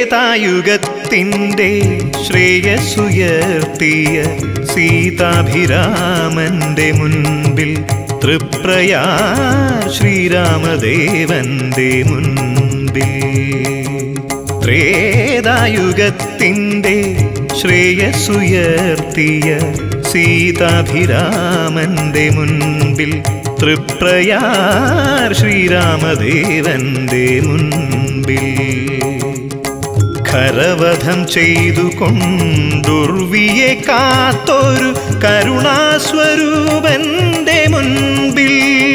ത്രേതായുഗത്തിൻ്റെ ശ്രേയസുയർത്തിയ സീതാഭിരാമന്റെ മുൻപിൽ തൃപ്രയാ ശ്രീരാമദേവന്റെ മുൻപിൽ ത്രേതായുഗത്തിൻ്റെ ശ്രേയസുയർത്തിയ സീതാഭിരാമന്റെ മുൻപിൽ തൃപ്രയാർ ശ്രീരാമദേവന്റെ മുൻപിൽ ഖരവധം ചെയ്തു കൊണ്ടുർവിയെ കാത്തൊരു കരുണാസ്വരൂപന്റെ മുൻപിൽ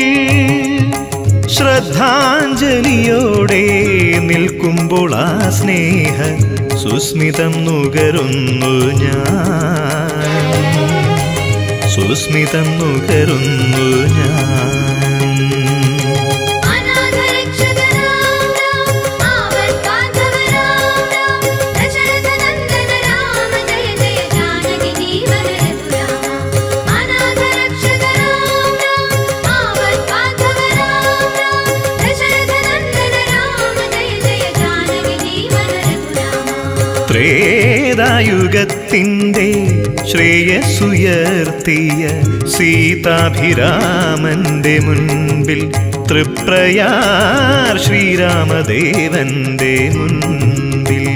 ശ്രദ്ധാഞ്ജലിയോടെ നിൽക്കുമ്പോൾ ആ സ്നേഹ സുസ്മിതം നുകരുന്നു ഞാൻ സുസ്മിതം നുകരുന്നു ഞാൻ അനാഥരക്ഷക രാം രാം ആപത്ബാന്ധവ രാം രാം ദശരഥനന്ദന രാമ ജയ ജയ ജാനകി ജീവന രഘുരാമ അനാഥരക്ഷക രാം രാം ആപത്ബാന്ധവ രാം രാം ദശരഥനന്ദന രാമ ജയ ജയ ജാനകി ജീവന രഘുരാമ ത്രേതായുഗത്തിൻ്റെ ശ്രേയസുയർത്തിയ സീതാഭിരാമന്റെ മുൻപിൽ തൃപ്രയാർ ശ്രീരാമദേവന്റെ മുൻപിൽ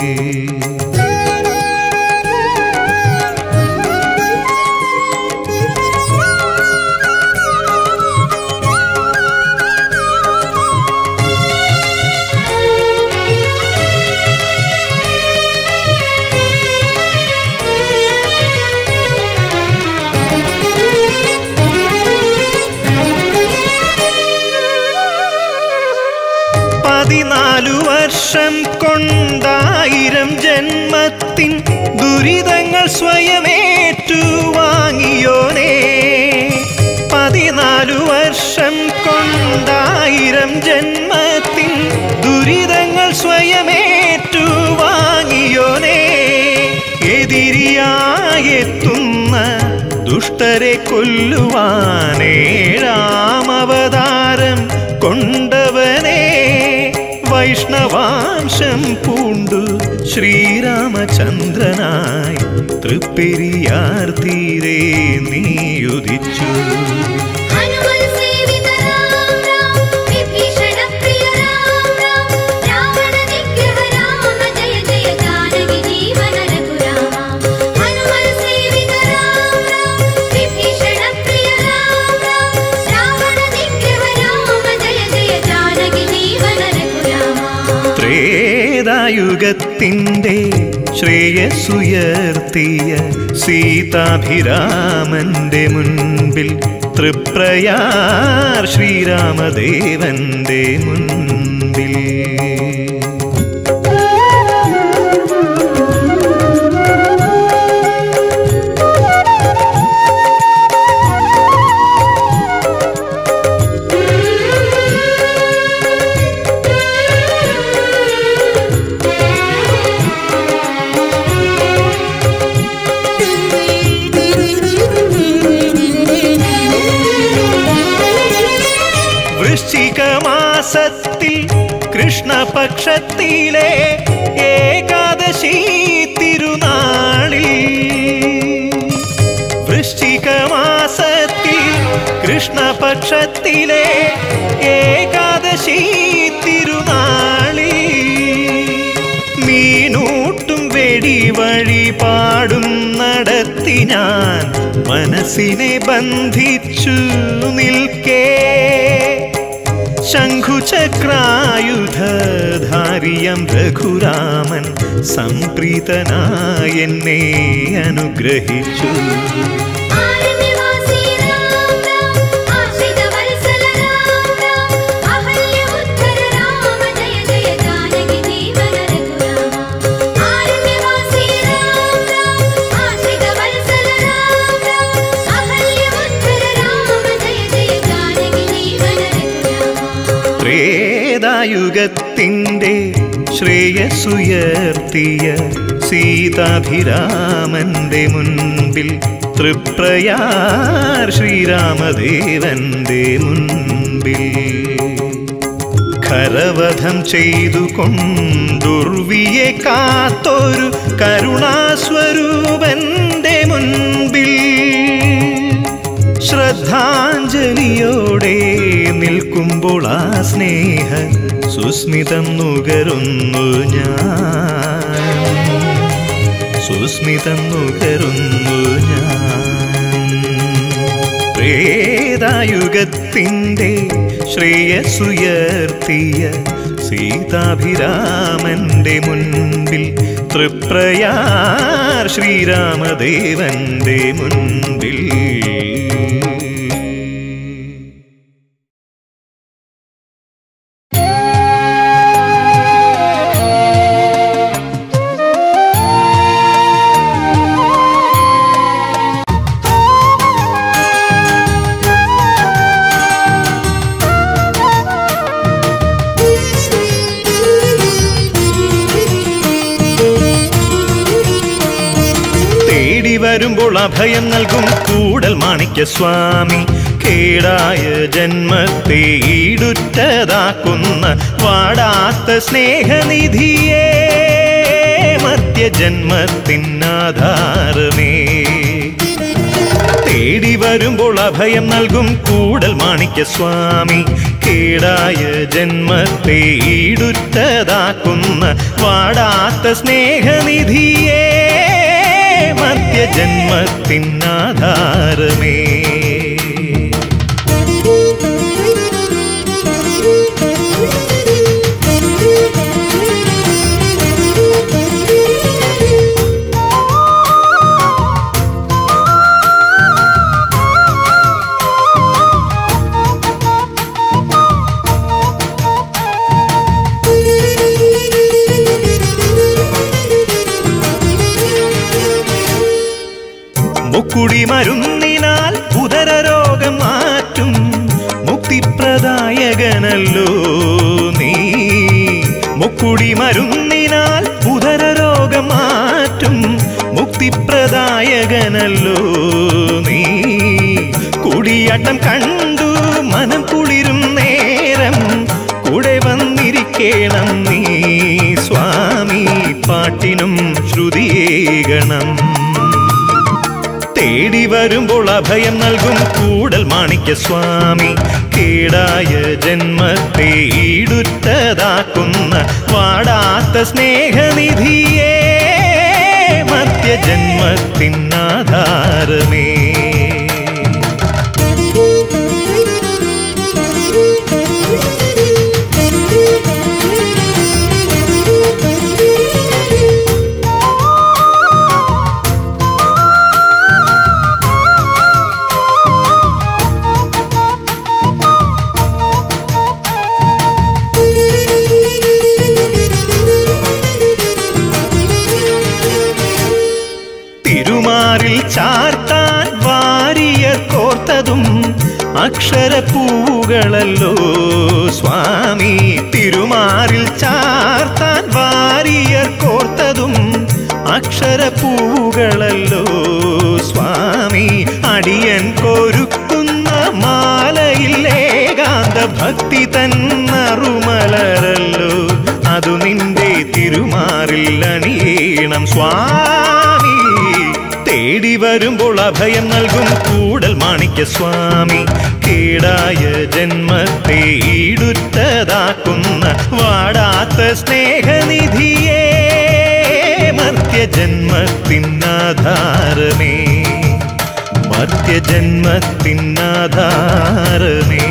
പതിനാലു വർഷം കൊണ്ടായിരം ജന്മത്തിൻ ദുരിതങ്ങൾ സ്വയമേറ്റു വാങ്ങിയോനേ പതിനാലു വർഷം കൊണ്ടായിരം ജന്മത്തിൻ ദുരിതങ്ങൾ സ്വയമേറ്റു വാങ്ങിയോനേ എതിരിയായെത്തുന്ന ദുഷ്ടരെ കൊല്ലുവാനേഴാം അവതാരം കൊണ്ടവനെ വൈഷ്ണവാംശം പൂണ്ടു ശ്രീരാമചന്ദ്രനായി തൃപ്പെരിയാർ തീരെ നീയുദിച്ചു ഹനുമൽ സേവിത രാം രാം വിഭീഷണ പ്രിയ രാം രാം രാവണ നിഗ്രഹ രാമ ജയ ജയ ജാനകി ജീവന രഘുരാമ ഹനുമൽ സേവിത രാം രാം വിഭീഷണ പ്രിയ രാം രാം രാവണ നിഗ്രഹ രാമ ജയ ജയ ജാനകി ജീവന രഘുരാമ ത്രേതായുഗത്തിൻ്റെ ശ്രേയസുയർത്തിയ സീതാഭിരാമന്റെ മുൻപിൽ തൃപ്രയാർ ശ്രീരാമദേവന്റെ മുൻപിൽ വൃശ്ചിക മാസത്തിൽ കൃഷ്ണപക്ഷത്തിലെ ഏകാദശി തിരുനാളിൽ വൃശ്ചിക മാസത്തിൽ കൃഷ്ണപക്ഷത്തിലെ ഏകാദശി തിരുനാളിൽ മീനൂട്ടും വെടി വഴി പാടും നടത്തി ഞാൻ മനസ്സിനെ ബന്ധിച്ചു നിൽക്കേ ശംഖുചക്രായുധധാരിയം രഘുരാമൻ സംപ്രീതനായ എന്നെ അനുഗ്രഹിച്ചു ആരണ്യവാസി രാം രാം ആശ്രിത വത്സല രാം രാം അഹല്യ ഉദ്ധര രാമ ജയ ജയ ജാനകി ജീവന രഘുരാമ ആരണ്യവാസി രാം രാം ആശ്രിത വത്സല രാം രാം അഹല്യ ഉദ്ധര രാമ ജയ ജയ ജാനകി ജീവന രഘുരാമ ത്രേതായുഗത്തിൻ്റെ ശ്രേയസുയർത്തിയ സീതാഭിരാമന്റെ മുൻപിൽ തൃപ്രയാർ ശ്രീരാമദേവന്റെ മുൻപിൽ ഖരവധം ചെയ്തു കൊണ്ടുർവിയെ കാത്തൊരു കരുണാസ്വരൂപന്റെ മുൻപിൽ ശ്രദ്ധാഞ്ജലിയോടെ നിൽക്കുമ്പോൾ ആ സ്നേഹ സുസ്മിതം നുകരുന്നു ഞാൻ സുസ്മിതം നുകരുന്നു ഞാൻ പ്രേതായുഗത്തിൻ്റെ ശ്രേയസുയർത്തിയ സീതാഭിരാമന്റെ മുൻപിൽ തൃപ്രയാർ ശ്രീരാമദേവന്റെ മുൻപിൽ തേടി വരുമ്പോൾ അഭയം നൽകും കൂടൽ മാണിക്യ സ്വാമി കേടായ ജന്മത്തെ ഈടുറ്റതാക്കുന്ന വാടാത്ത സ്നേഹനിധിയേ മധ്യജന്മത്തിനാധാരമേ തേടി വരുമ്പോൾ അഭയം നൽകും കൂടൽ മാണിക്യ സ്വാമി കേടായ ജന്മത്തെ ഈടുറ്റതാക്കുന്ന വാടാത്ത സ്നേഹനിധിയേ മധ്യജന്മത്തിനാധാരമേ മുക്കുടി മരുന്നിനാൽ ഉദര രോഗം മാറ്റും മുക്തിപ്രദായകനല്ലോ നീ മുക്കുടി മരുന്നിനാൽ ഉദര രോഗം മാറ്റും മുക്തിപ്രദായകനല്ലോ നീ കുടിയാട്ടം കണ്ടു മനം കുളിരും നേരം കൂടെ വന്നിരിക്കണം നീ സ്വാമി പാട്ടിനും ശ്രുതിയേകണം തേടി വരുമ്പോൾ അഭയം നൽകും കൂടൽ മാണിക്യ സ്വാമി കേടായ ജന്മത്തെ ഈടുറ്റതാക്കുന്ന വാടാത്ത സ്നേഹനിധിയേ മധ്യജന്മത്തിനാധാരമേ തിരുമാറിൽ ചാർത്താൻ വാരിയ കോർത്തതും അക്ഷരപ്പൂവുകളല്ലോ സ്വാമി തിരുമാറിൽ ചാർത്താൻ വാരിയ കോർത്തതും അക്ഷരപ്പൂവുകളല്ലോ സ്വാമി അടിയൻ കൊരുക്കുന്ന മാലയിൽ ഏകാന്ത ഭക്തി തന്നറുമലരല്ലോ അതു നിന്റെ തിരുമാറിൽ അണിയണം സ്വാമി തേടി വരുമ്പോൾ അഭയം നൽകും കൂടൽ മാണിക്യ സ്വാമി കേടായ ജന്മത്തെ ഈടുറ്റതാക്കുന്ന വാടാത്ത സ്നേഹനിധിയേ മധ്യജന്മത്തിനാധാരമേ മധ്യജന്മത്തിനാധാരമേ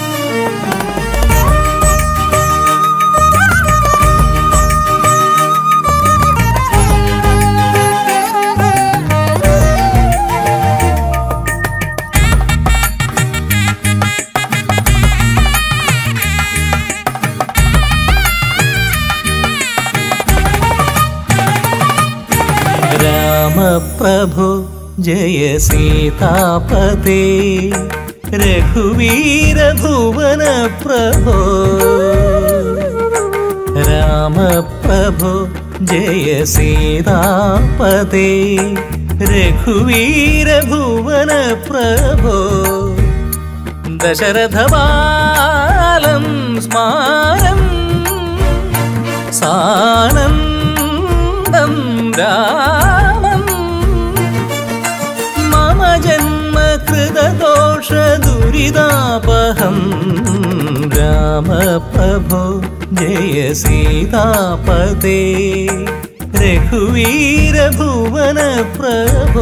Thank you. രാമപ്രഭു ജയ സീതാപതേ രഘുവീര ഭുവന പ്രഭോ രാമപ്രഭു ജയ സീതാപതേ രഘുവീര ഭുവന പ്രഭോ ദശരഥബാലം സ്മാരം സാനന്ദം രാമം മമ ജന്മകൃതദോഷ ദുരിതാപഹം രാമപ്രഭോ ജയ സീതാപദേ രഘുവീര ഭുവന പ്രഭോ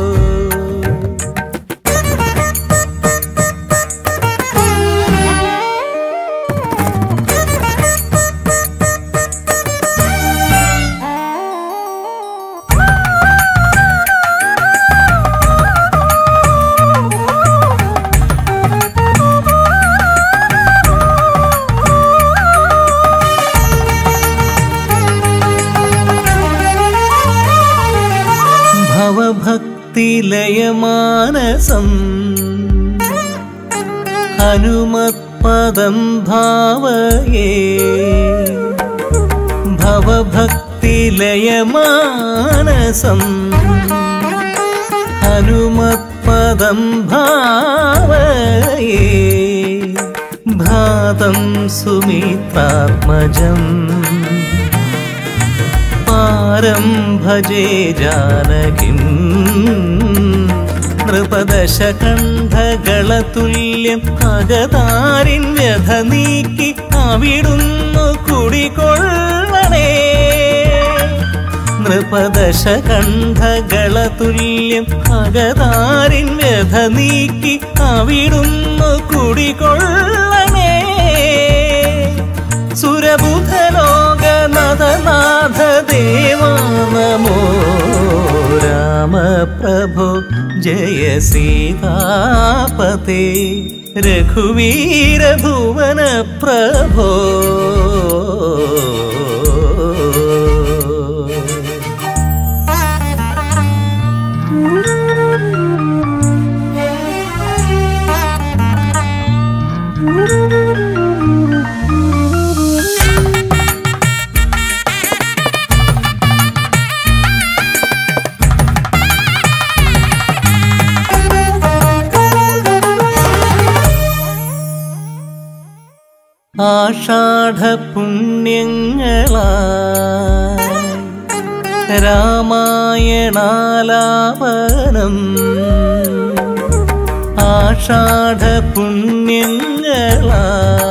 ഭവഭക്തിലയമാനസം ഹനുമത്പദം ഭാവയേ ഭവഭക്തിലയമാനസം ഹനുമത്പദം ഭാവയേ ഭ്രാതം സുമിത്രാത്മജം പാരം ഭജേ ജാനകിം നൃപദശകണ്ഠകളതുല്യം അകതാരിൻ വ്യഥ നീക്കി അവിടുന്നു കുടികൊള്ളണേ നൃപദശകണ്ഠകളതുല്യം അകതാരിൻ വ്യഥ നീക്കി അവിടുന്നു കുടികൊള്ളണേ സുരബുധലോകനഥനാഥ ദേവാ നമോ രാമപ്രഭു ജയ സീതാപതേ രഘുവീര ഭുവന പ്രഭോ ആഷാഢ പുണ്യങ്ങളാ രാമായണാലാപനം ആഷാഢ പുണ്യങ്ങളാ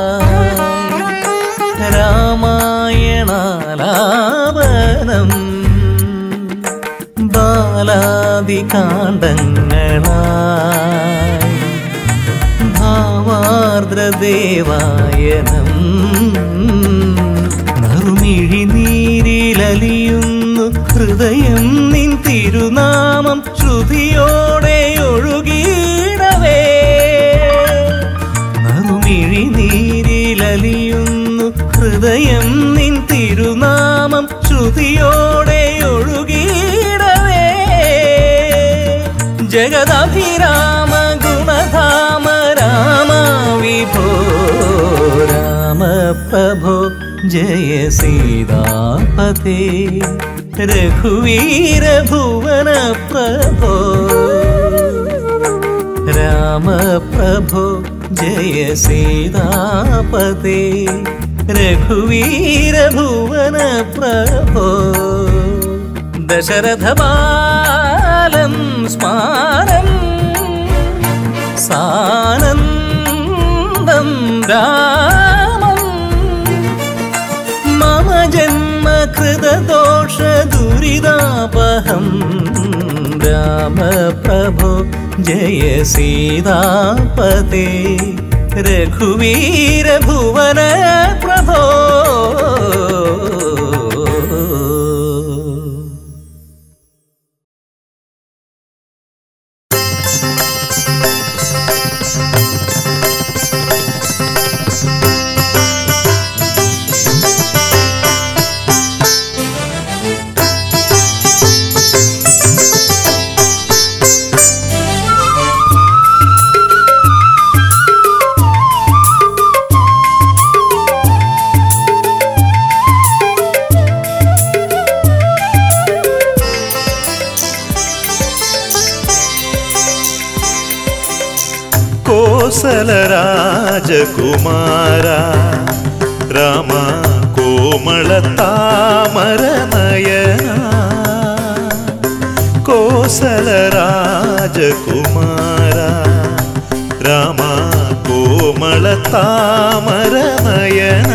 രാമായണാലാപനം ബാലാദികാണ്ഡങ്ങളായി ഭാവാർദ്രദേവായനം നറുമിഴി നീരിലലിയുന്നു ഹൃദയം നിൻ തിരുനാമം ശ്രുതിയോടെ ഒഴുകിയിടവേ നറുമിഴി നീരിലലിയുന്നു ഹൃദയം നിൻ തിരുനാമം ശ്രുതിയോടെ ഒഴുകിയിടവേ ജഗദഭിരാമ ഗുണധാമ രാമ വിഭോ രാമ പ്രഭോ ജയ സീതാപതേ രഘുവീര ഭുവന പ്രഭോ രാമ പ്രഭോ ജയ സീതാപതേ രഘുവീര ഭുവന പ്രഭോ ദശരഥബാലം സ്മാരം സാനന്ദം രാമം മമ ജന്മകൃതദോഷ ദുരിതാപഹം രാമപ്രഭോ ജയ സീതാപതേ രഘുവീര ഭുവന പ്രഭോ കോസല രാജകുമാര രാമ കോമള താമര നയന കോസല രാജകുമാര രാമ കോമള താമര നയന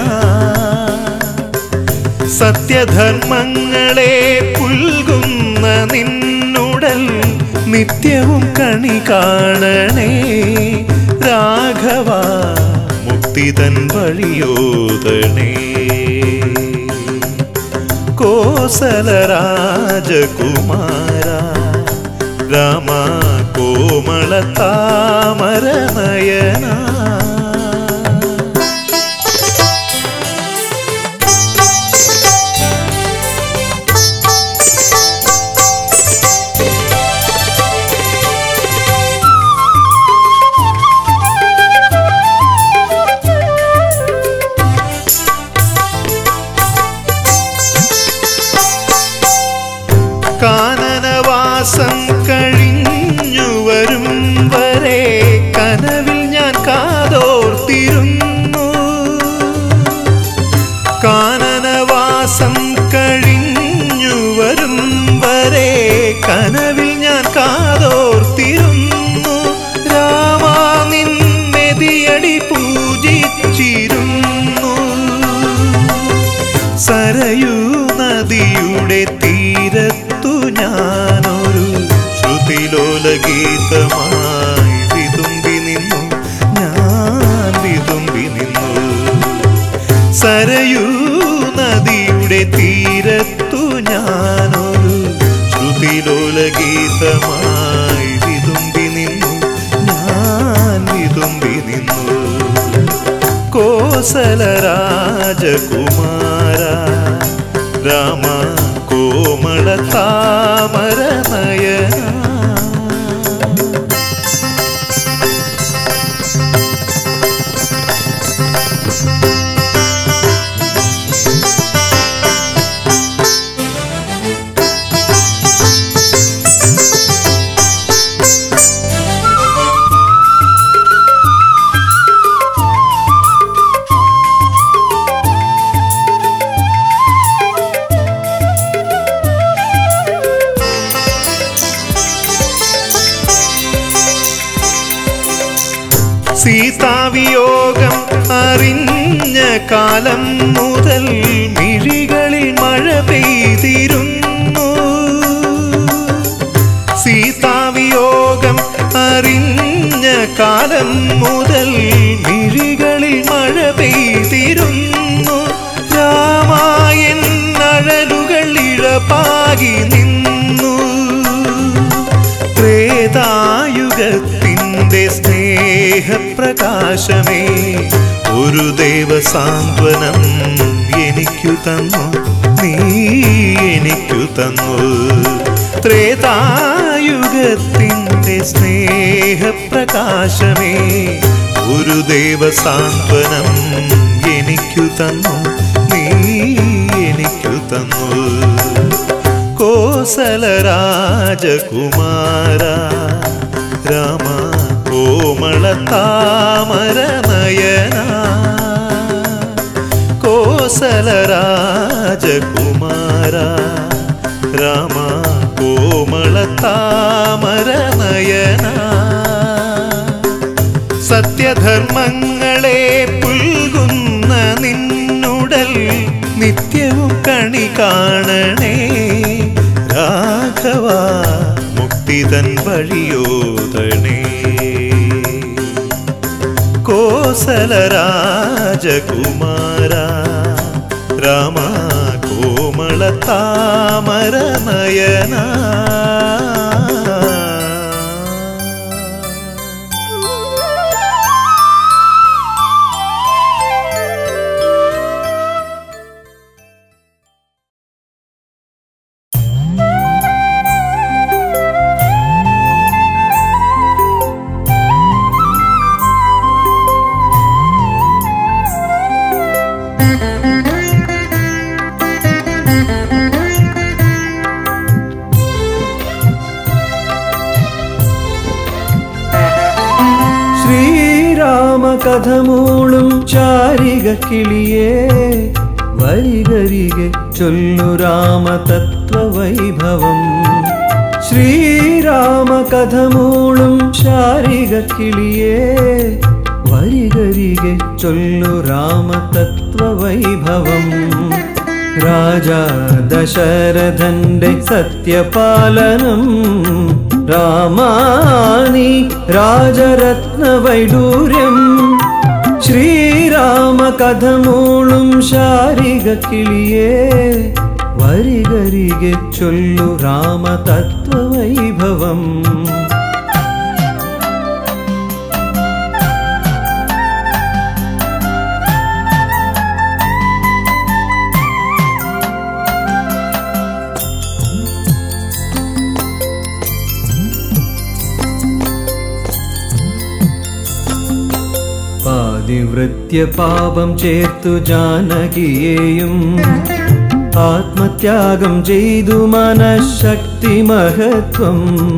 സത്യധർമ്മങ്ങളെ പുൽകുന്ന നിന്നുടൽ നിത്യവും കണി കാണണേ രാഘവ മുക്തിതൻ വഴിയോതണേ കോസല രാജകുമാര രാമ കോമള താമര നയന കാനനവാസം കഴിഞ്ഞു വരും വരെ കനവിൽ ഞാൻ കാതോർത്തിരുന്നു കാനനവാസം കഴിഞ്ഞു വരും വരെ കനവിൽ ഞാൻ കാതോർത്തിരുന്നു രാമാ നിന്നെതിയടി പൂജിച്ചിരുന്നു സരയൂ നദിയുടെ തീരത്തു ഞാനൊരു ശ്രുതിലോല ഗീതമായി വിതുമ്പി നിന്നു ഞാൻ വിതുമ്പി നിന്നു സരയൂ നദിയുടെ തീരത്തു ഞാനൊരു ശ്രുതിലോല ഗീതമായി വിതുമ്പി നിന്നു ഞാൻ വിതുമ്പി നിന്നു കോസല രാജകുമാര രാമ കോമള താമര നയന സീതാവിയോഗം അറിഞ്ഞ കാലം മുതൽ മിഴികളിൽ മഴ പെയ്തിരുന്നു സീതാവിയോഗം അറിഞ്ഞ കാലം മുതൽ മിഴികളിൽ മഴ പെയ്തിരുന്നു രാമായൻ അഴലുകൾ ഇഴപാകി നിന്നു ത്രേതായുഗത്തിൻ്റെ സ്നേഹപ്രകാശമേ ഒരു ദേവസാന്ത്വനം എനിക്കു തന്നു നീ എനിക്കു തന്നു ത്രേതായുഗത്തിൻ്റെ സ്നേഹപ്രകാശമേ ഒരു ദേവസാന്ത്വനം എനിക്കു തന്നു നീ എനിക്കു തന്നു കോസല രാജകുമാര രാമ കോമള താമര നയന കോസല രാജകുമാര രാമ കോമള താമര നയന സത്യധർമ്മങ്ങളെ പുൽകുന്ന നിന്നുടൽ നിത്യവും കണി കാണണേ രാഘവ മുക്തിതൻ വഴിയോതണേ കോസല രാജകുമാര രാമ കോമള താമര നയന Thank you. ശ്രീരാമകഥമൂളും ചാരിക കിളിയേ വരികരികെ ചൊല്ലു രാമതത്വവൈഭവം ശ്രീരാമകഥമൂളും ശാരിക കിളിയേ വരികരികെ ചൊല്ലു രാമതത്വവൈഭവം രാജാ ദശരഥന്റെ സത്യപാലനം രാമാനി രാജരത്നവൈഡൂര്യം ശ്രീരാമകഥമൂളും ശാരിക കിളിയേ വരികരികെ ചൊല്ലു രാമതത്വവൈഭവം പാതിവൃത്യ പാപം ചേർത്തു ജാനകിയെയും ആത്മത്യാഗം ചെയ്തു മനഃശക്തി മഹത്വം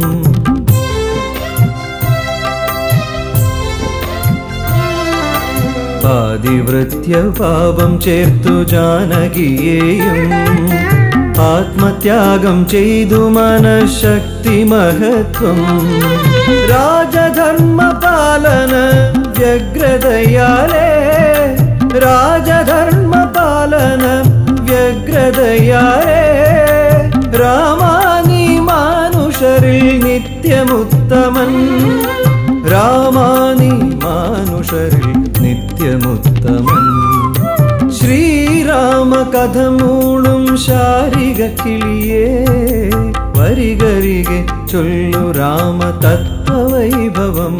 പാതിവൃത്യ പാപം ചേർത്തു ജാനകിയെയും ആത്മത്യാഗം ചെയ്തു മനഃശക്തി മഹത്വം രാജധർമ്മ പാലന വ്യഗ്രതയാലേ രാജധർമ്മ പാലന വ്യഗ്രതയാലേ രാമാനി മാനുഷരിൽ നിത്യമുത്തമൻ രാമാനി മാനുഷരിൽ നിത്യമുത്തമൻ ശ്രീരാമകഥമൂളും ശാരിക കിളിയേ വരികരികെ ചൊല്ലു രാമതത്വവൈഭവം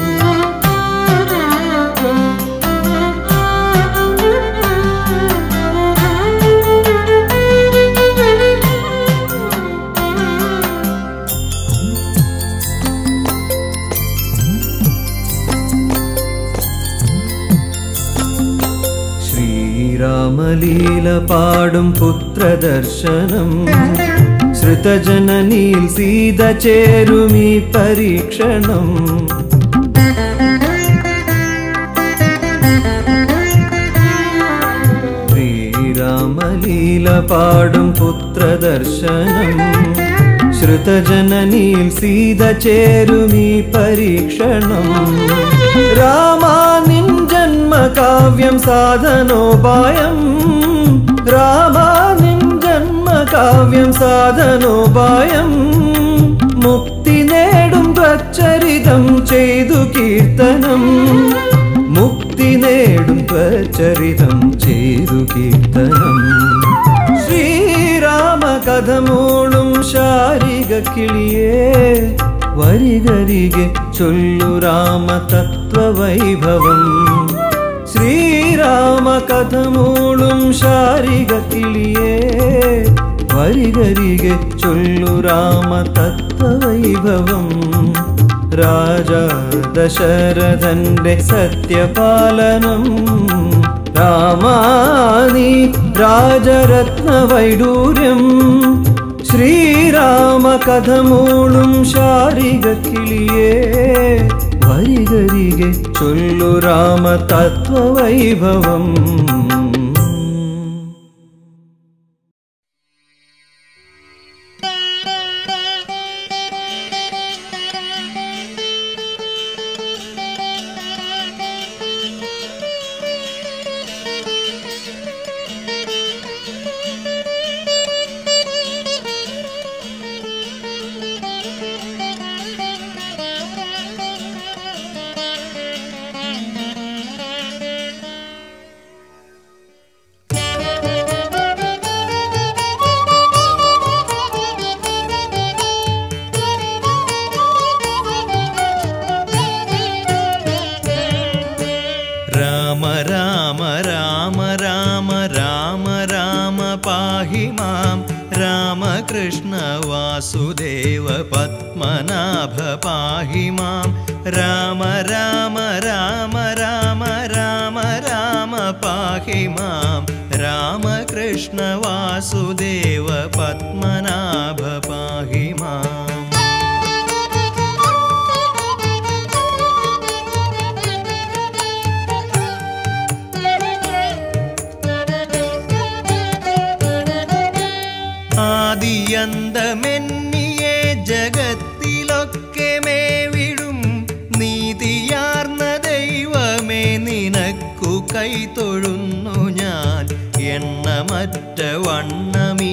ശ്രീരാമലീല പാടും പുത്രദർശനം ശ്രുതജനനിയിൽ സീത ചേരുമീ പരീക്ഷണം ശ്രീരാമലീല പാടും പുത്രദർശനം ശ്രുതജനനിയിൽ സീത ചേരുമീ പരീക്ഷണം രാമാ നിൻ ജന്മകാവ്യം സാധനോപായം രാമാ നിൻ ജന്മകാവ്യം സാധനോപായം മുക്തി നേടും ത്വച്ചരിതം ചെയ്തു കീർത്തനം മുക്തി നേടും ത്വച്ചരിതം ചെയ്തു കീർത്തനം ശ്രീരാമകഥമൂളും ശാരിക കിളിയേ വരികരികെ ചൊല്ലു രാമതത്വവൈഭവം ശ്രീരാമകഥമൂളും ശാരിക കിളിയേ വരികരികെ ചൊല്ലു രാമതത്വവൈഭവം രാജാ ദശരഥന്റെ സത്യപാലനം രാമാനി രാജരത്നവൈഡൂര്യം ശ്രീരാമകഥമൂളും ശാരിക കിളിയേ വരികരികെ ചൊല്ലു രാമതത്വവൈഭവം രാമ രാമ രാമ രാമ രാമ രാമ പാഹി മാം രാമകൃഷ്ണ വാസുദേവ പത്മനാഭ പാഹി മാം രാമ രാമ രാമ രാമ രാമ രാമ പാഹി മാം രാമകൃഷ്ണ വാസുദേവ പത്മനാഭ പാഹി മാം തൊഴുന്നു ഞാൻ എണ്ണമറ്റ വണ്ണമീ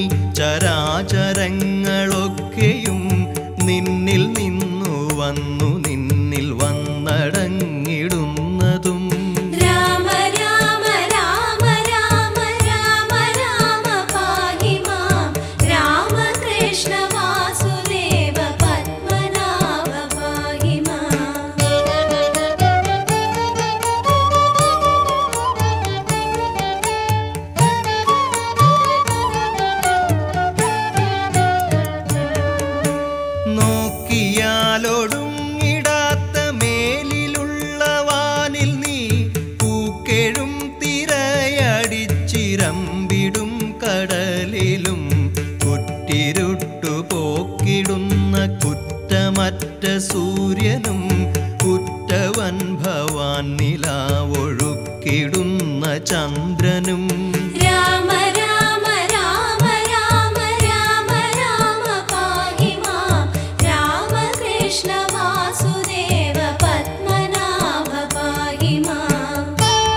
ചരാചരങ്ങളൊക്കെയും നിന്നിൽ നിന്നു വന്നു നിന്നിൽ വന്നടങ്ങിടുന്നതും രാമ രാമ രാമ രാമ രാമ രാമ പാഹി മാം രാമകൃഷ്ണ വാസുദേവ പത്മനാഭ പാഹി മാം നോക്കിയാലൊടുങ്ങിടാത്ത മേലിലുള്ള വാനിൽ നീ പൂക്കെഴും തിരയടിച്ചിരമ്പിടും കടലിലും കുറ്റിരുട്ടു പോക്കിടുന്ന കുറ്റമറ്റ സൂര്യനും കുറ്റവൻ ഭവാൻ നിലാവൊഴുക്കിടുന്ന ചന്ദ്രനും രാമ രാമ രാമ രാമ രാമ രാമ പാഹി മാം രാമകൃഷ്ണ വാസുദേവ പത്മനാഭ പാഹി മാം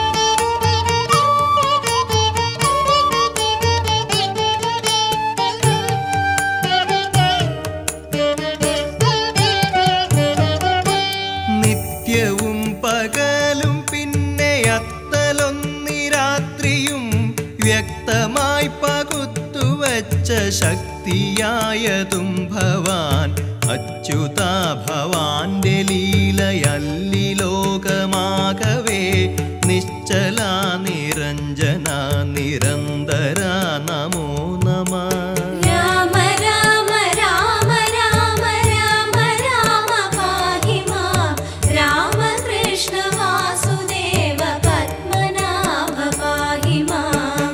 നിത്യവും പകലും പിന്നെ അത്തലൊന്നി രാത്രിയും വ്യക്തമായി പകുത്തുവച്ച ശക്തിയായതും ഭവാൻ അച്യുതാ ഭവാന്റെ ലീലയല്ലി ലോകമാകവേ നിശ്ചല നിരഞ്ജന നിരന്തര നമോ നമ രാമ രാമ രാമ രാമ രാമ രാമ പാഹി മാം രാമകൃഷ്ണ വാസുദേവ പത്മനാഭ പാഹി മാം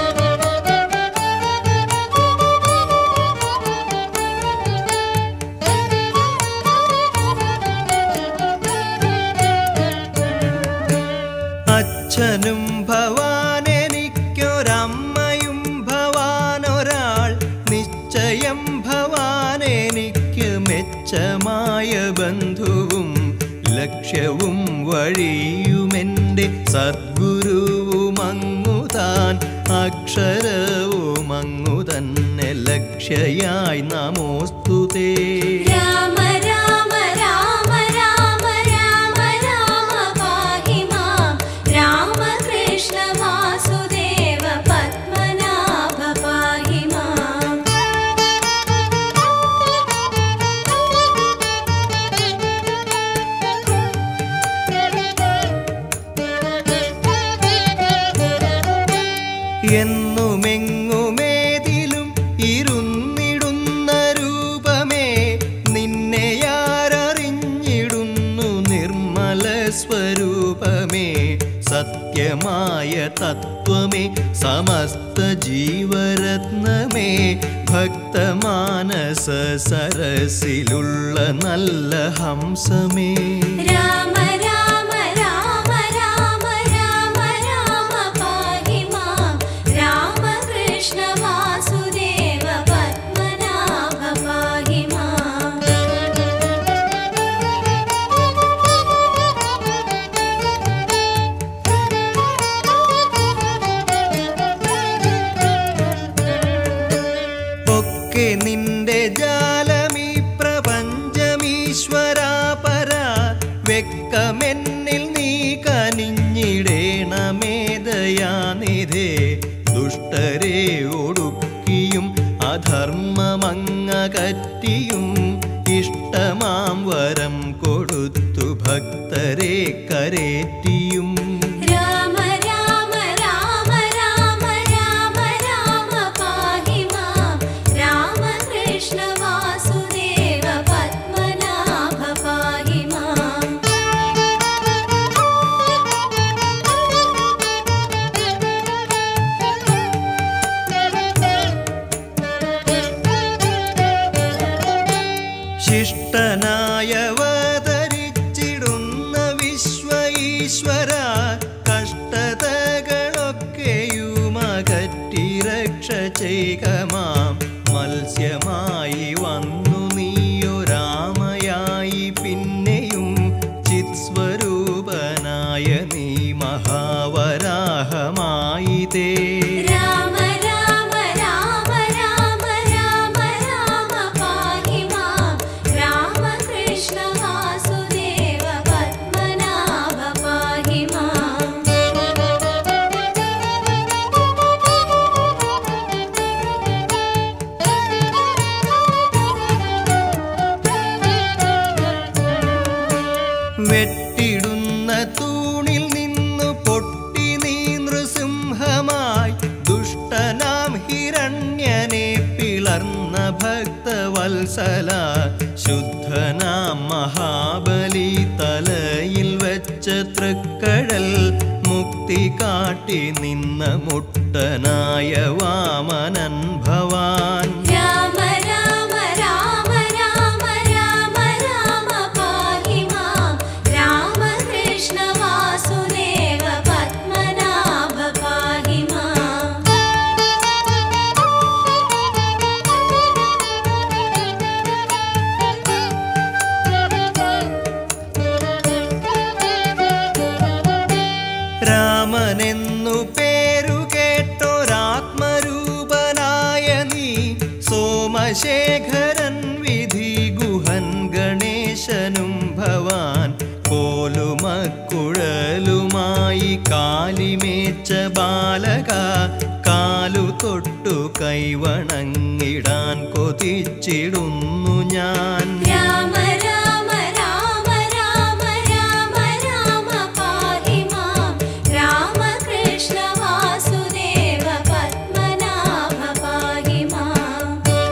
അച്ഛനും ഭവാൻ എനിക്കൊരമ്മയും ഭവാൻ ഒരാൾ നിശ്ചയം ഭവാൻ എനിക്ക് മെച്ചമായ ബന്ധുവും ലക്ഷ്യവും വഴിയുമെൻ്റെ സദ്ഗുരുവും അങ്ങുതാൻ അക്ഷരവും അങ്ങു തന്നെ ലക്ഷ്യയായി നമോസ്തുതേ രാമ രാമ രാമ രാമ രാമ രാമ പാഹി മാം രാമകൃഷ്ണ വാസുദേവ പത്മനാഭ പാഹി മാം എന്നുമെങ്ങുമേതിലും ഇരുന്നിടുന്ന രൂപമേ നിന്നെ ആരറിഞ്ഞിടുന്നു നിർമ്മല സ്വരൂപമേ സത്യമായ തത്വമേ സമസ്ത ജീവരത്നമേ ഭക്തമാനസ സരസിലുള്ള നല്ല ഹംസമേ രാമ രാമ രാമ രാമ രാമ രാമ പാഹി മാം രാമകൃഷ്ണ വാസുദേവ പത്മനാഭ പാഹി മാം ഒക്കെ നിന്റെ ജാലമീ പ്രപഞ്ചമീശ്വരാപര വെക്കമെന്നിൽ നീ കനിഞ്ഞിടേണമേ ദയാനിധേ ദുഷ്ടരെ ഒടുക്കിയും അധർമ്മമങ്ങകറ്റിയും ഇഷ്ടമാം വരം കൊടുത്തു ഭക്തരെ കരേറ്റിയും രാമ രാമ രാമ രാമ രാമ രാമ പാഹി മാം രാമകൃഷ്ണ വാസുദേവ പത്മനാഭ പാഹി മാം ശിഷ്ടനായവതരിച്ചിടുന്ന വിശ്വ ഈശ്വര കഷ്ടതകളൊക്കെയുമകറ്റി രക്ഷ ചെയ്കമാം മത്സ്യമായി വന്നു നീയൊരാമയായി പിന്നെയും ചിത്സ്വരൂപനായ നീ മഹാവരാഹ വെട്ടിടുന്ന തൂണിൽ നിന്നു പൊട്ടി നീ നൃസിംഹമായി ദുഷ്ടനാം ഹിരണ്യനെ പിളർന്ന ഭക്തവത്സല ശുദ്ധനാം മഹാബലി തലയിൽ വെച്ച തൃക്കഴൽ മുക്തി കാട്ടി നിന്ന മുട്ടനായ വാമനൻ ഭവാൻ രാമ രാമ രാമ രാമ രാമ രാമ പാഹി മാം രാമകൃഷ്ണ വാസുദേവ പത്മനാഭ പാഹി മാം രാമനെന്നു പേരു കേട്ടൊരാത്മരൂപനായ നീ സോമശേഖരൻ വിധി ഗുഹൻ ഗണേശനും ഭവാൻ കോലുമക്കുഴലുമായി കാലിമേച്ച ബാലക കാലു തൊട്ടു കൈവണങ്ങിടാൻ കൊതിച്ചിടുന്നു ഞാൻ രാമ രാമ രാമ രാമ രാമ രാമ പാഹി മാം രാമകൃഷ്ണ വാസുദേവ പത്മനാഭ പാഹി മാം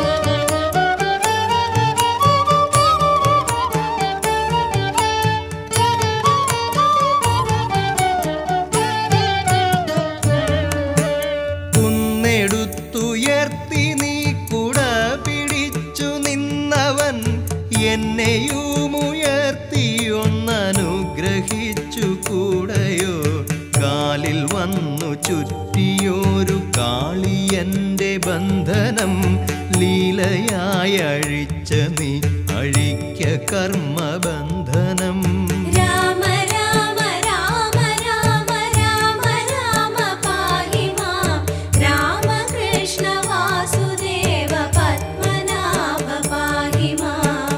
കുന്നെടുത്തുയർത്തി നീ കുട പിടിച്ചു നിന്നവൻ എന്നെയും ഉയർത്തി ഒന്നനുഗ്രഹിച്ചു കൂടയോ കാലിൽ വന്നു ചുറ്റിയോരു കാളിയന്റെ ബന്ധനം ലീലയായി അഴിച്ച നീ അഴിക്ക കർമ്മബന്ധനം രാമ രാമ രാമ രാമ രാമ രാമ പാഹി മാം രാമകൃഷ്ണ വാസുദേവ പത്മനാഭ പാഹി മാം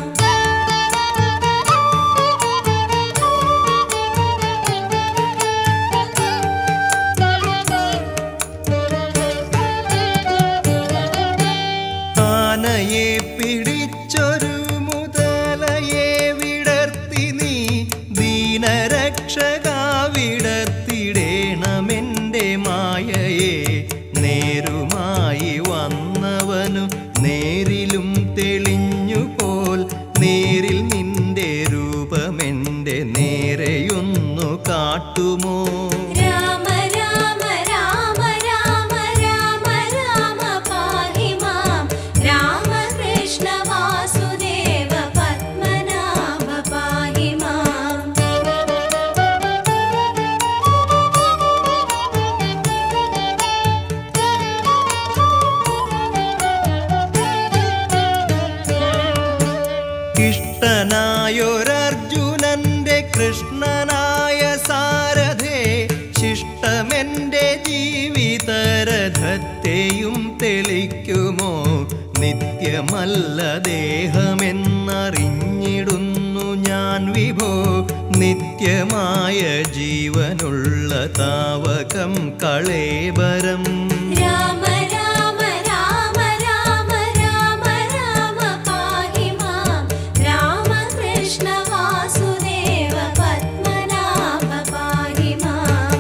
ആനയെ പിടിച്ചൊരു മുതലയെ വിടർത്തി നീ ദീനരക്ഷക വിടർത്തിടേണമെൻ്റെ മായയെ നേരുമായി വന്നവനു നേരിലും തെളിഞ്ഞു പോൽ നേരിൽ നിന്റെ രൂപമെൻ്റെ നേരെയൊന്നു കാട്ടുമോ രാമ രാമ രാമ രാമ രാമ രാമ പാഹി മാം രാമകൃഷ്ണ വാസുദേവ പത്മനാഭ പാഹി മാം ഇഷ്ടനായൊരർജുനന്റെ കൃഷ്ണനായ സാരഥേ ശിഷ്ടമെന്റെ ജീവിതരഥത്തെയും തെളിക്കുമോ നിത്യമല്ല ദേഹമെന്നറിഞ്ഞിടുന്നു ഞാൻ വിഭോ നിത്യമായ ജീവനുള്ള താവകം കളേബരം രാമ രാമ രാമ രാമ രാമ രാമ പാഹി മാം രാമകൃഷ്ണ വാസുദേവ പത്മനാഭ പാഹി മാം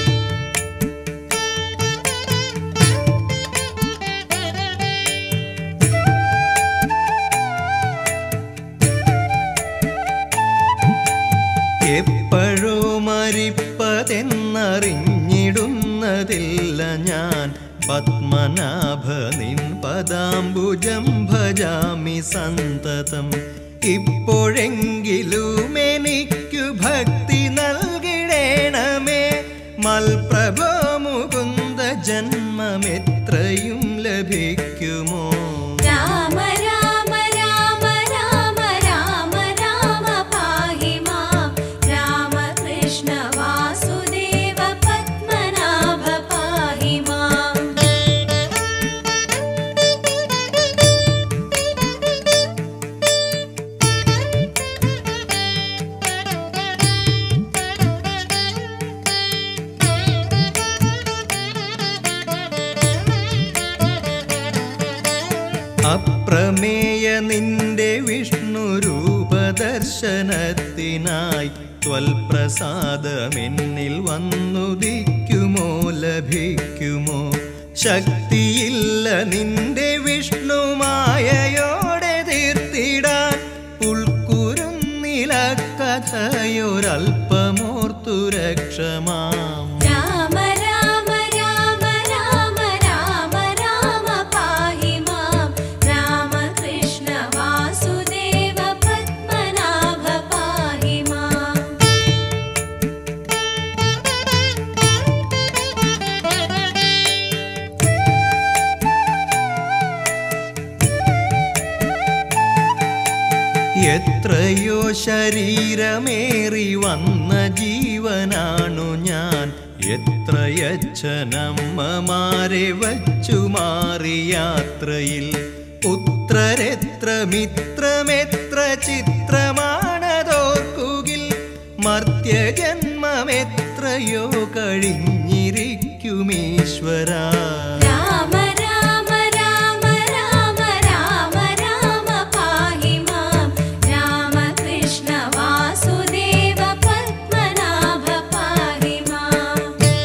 എപ്പോഴോ മരിപ്പതെന്നറിഞ്ഞിടുന്നതില്ല ഞാൻ പത്മനാഭ നിൻ പദാംബുജം ഭജാമി സന്തതം ഇപ്പോഴെങ്കിലും എനിക്കു ഭക്തി നൽകിടേണമേ മൽപ്രഭോ മുകുന്ദ ജന്മമെത്രയും ലഭിക്കുമോ രാമ രാമ രാമ രാമ രാമ രാമ പാഹി മാം രാമകൃഷ്ണ വാസുദേവ പത്മനാഭ പാഹി മാം അപ്രമേയ നിന്റെ വിഷ്ണു രൂപദർശനത്തിനായി ത്വൽപ്രസാദമെന്നിൽ വന്നുദിക്കുമോ ലഭിക്കുമോ ശക്തിയില്ല നിന്റെ വിഷ്ണുമായയോടെ തീർത്തിടാൻ ഉൾക്കുരുന്നില കഥയൊരൽപ്പമോർത്തു രക്ഷമാം രാമ രാമ രാമ രാമ രാമ രാമ പാഹി മാം രാമകൃഷ്ണ വാസുദേവ പത്മനാഭ പാഹി മാം എത്രയോ ശരീരമേറി വന്ന ജീവനാണു ഞാൻ എത്രയച്ഛനമ്മമാരെ വച്ചു മാറി യാത്രയിൽ പുത്രരെത്ര മിത്രമെത്ര ചിത്രമാണതോർക്കുകിൽ മർത്യജന്മമെത്രയോ കഴിഞ്ഞിരിക്കുമീശ്വരാ രാമ രാമ രാമ രാമ രാമ രാമ പാഹി മാം രാമകൃഷ്ണ വാസുദേവ പത്മനാഭ പാഹി മാം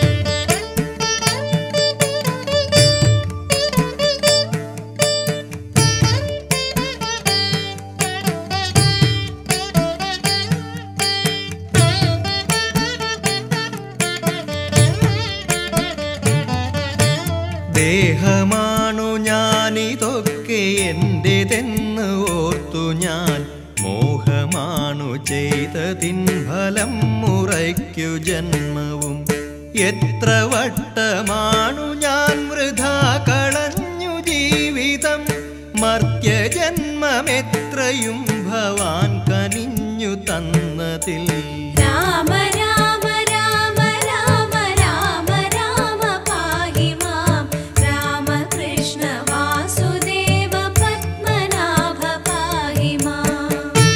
ദേഹമാണു ഞാനിതൊക്കെ എന്റേതെന്ന് ഓർത്തു ഞാൻ മോഹമാണു ചെയ്തതിൻ ഫലം മുറയ്ക്കു ജന്മവും എത്ര വട്ടമാണു ഞാൻ വൃഥാ കളഞ്ഞു ജീവിതം മർത്യജന്മമെത്രയും ഭവാൻ കനിഞ്ഞു തന്നതിൽ രാമ രാമ രാമ രാമ രാമ രാമ പാഹി മാം രാമകൃഷ്ണ വാസുദേവ പത്മനാഭ പാഹി മാം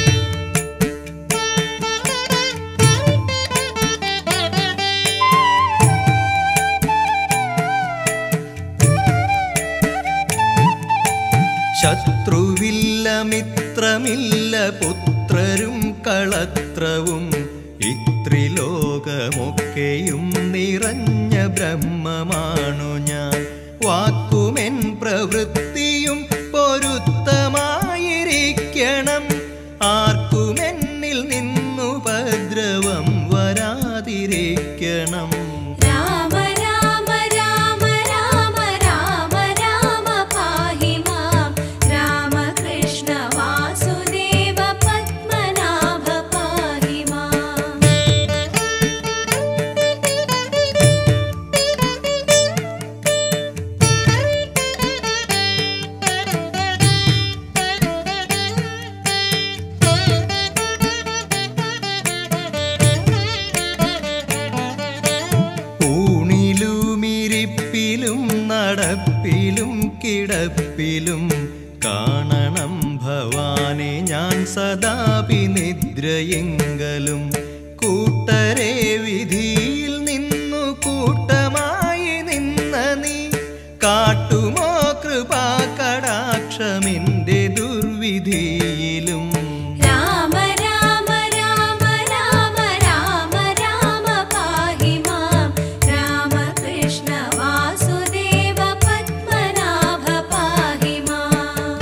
ശത്രുവില്ല മിത്രമില്ല പുത്രരും കളത്രവും ഇത്രിലോകമൊക്കെയും നിറഞ്ഞ ബ്രഹ്മമാണു ഞാൻ വാക്കുമെൻ പ്രവൃത്തിയും പൊരുത്തമായിരിക്കണം ആർക്കുമെന്നിൽ നിന്നുപദ്രവം വരാതിരിക്കണം രാമ രാമ രാമ രാമ രാമ രാമ പാഹി മാം രാമകൃഷ്ണ വാസുദേവ പത്മനാഭ പാഹി മാം ഊണിലുമിരിപ്പിലും നടപ്പിലും കിടപ്പിലും കാണണം ഭവാനെ ഞാൻ സദാപി നിദ്രയെങ്കലും കൂട്ടരെ വിധിയിൽ നിന്നു കൂട്ടമായി നിന്ന നീ കാട്ടുമോ കൃപാ കടാക്ഷമിന്റെ ദുർവിധിയിലും രാമ രാമ രാമ രാമ രാമ രാമ പാഹി മാം രാമകൃഷ്ണ വാസുദേവ പത്മനാഭ പാഹി മാം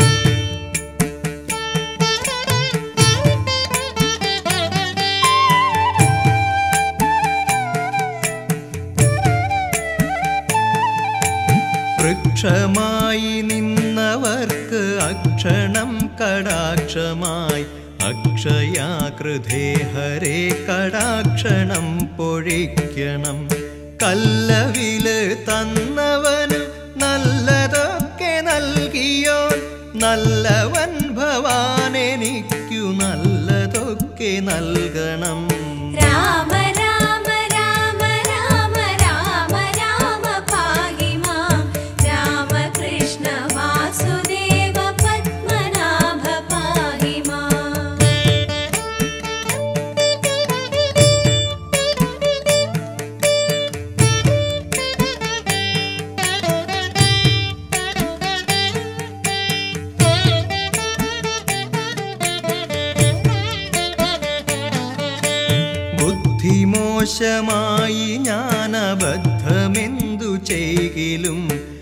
വൃക്ഷമായി നിന്നവർക്ക് അക്ഷണം കടാക്ഷമായി അക്ഷയാകൃതേ ഹരേ കടാക്ഷണം പൊഴിക്കണം കല്ലവില് തന്നവന് നല്ലതൊക്കെ നൽകിയോൻ നല്ലവൻ ഭവാൻ എനിക്കു നല്ലതൊക്കെ നൽകണം രാമ രാമ രാമ രാമ രാമ രാമ പാഹി മാം രാമകൃഷ്ണ വാസുദേവ പത്മനാഭ പാഹി മാം ദോഷമായി ഞാൻ അബദ്ധമെന്തു ചെയ്കിലും